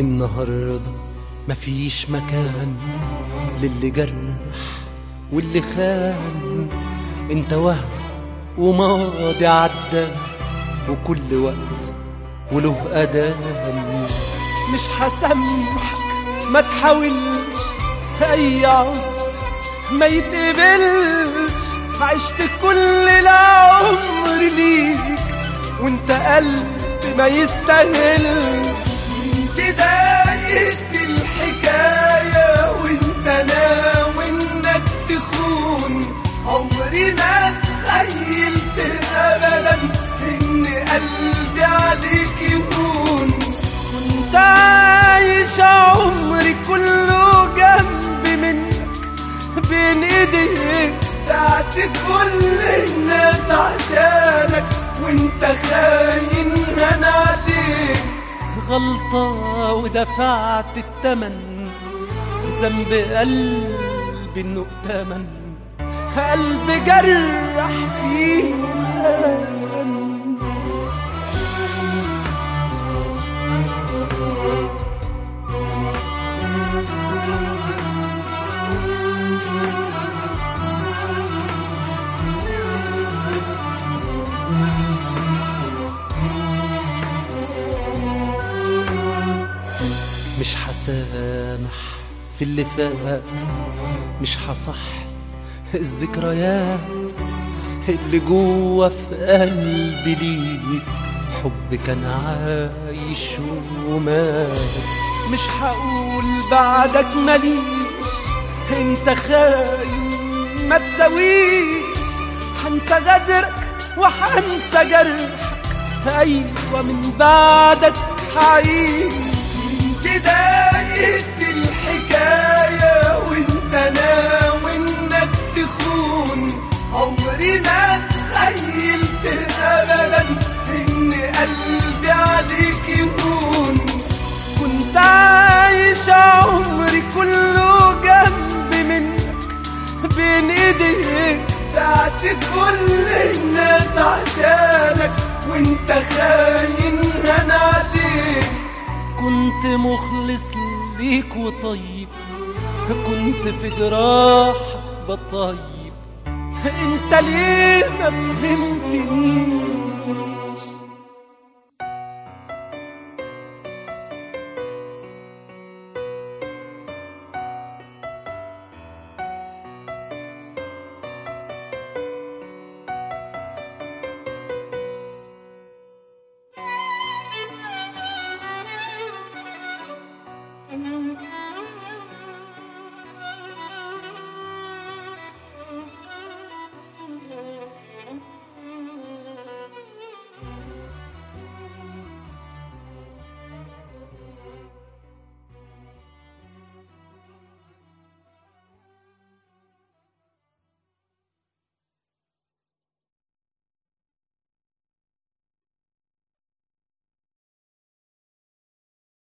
النهاردة مفيش مكان للي جرح واللي خان انت وهم وماضي عدى وكل وقت وله أدام مش هسامحك ما تحاولش أي عذر ما يتقبلش عشت كل العمر ليك وانت قلب ما يستاهلش بداية الحكاية وانت ناوي انك تخون عمري ما تخيلت ابدا ان قلبي عليك يهون كنت عايش عمري كله جنب منك بين ايديك بعت كل الناس عشانك وانت خاين انا عليك غلطة ودفعت التمن ذنب قلبي انه ائتمن قلب جرح فيه خان مش هسامح في اللي فات مش هصح الذكريات اللي جوه في قلبي ليك حب كان عايش ومات مش هقول بعدك ماليش انت خاين ما تساويش هنسى غدرك وهنسى جرحك ايوه من بعدك هعيش بداية الحكاية وانت ناوي انك تخون عمري ما تخيلت ابدا ان قلبي عليك يهون كنت عايش عمري كله جنب منك بين ايديك بعت كل الناس عشانك وانت خاين انا عليك كنت مخلص ليك وطيب كنت في جراح بطيب انت ليه ما فهمتنيش